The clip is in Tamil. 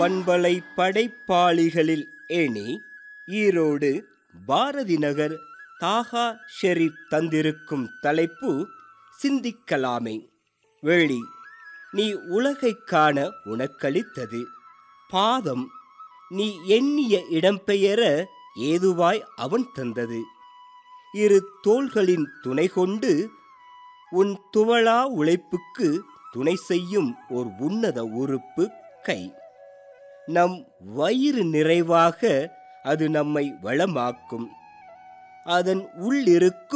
பண்பலை படைப்பாளிகளில் ஏணி ஈரோடு பாரதி நகர் தாகா ஷெரீப் தந்திருக்கும் தலைப்பு சிந்திக்கலாமே வேளி நீ உலகைக் காண உனக்களித்தது பாதம் நீ எண்ணிய இடம்பெயர ஏதுவாய் அவன் தந்தது இரு தோள்களின் துணை கொண்டு உன் துவளா உழைப்புக்கு துணை செய்யும் ஓர் உன்னத உறுப்பு கை நம் வயிறு நிறைவாக அது நம்மை வளமாக்கும் அதன் உள்ளிருக்கும்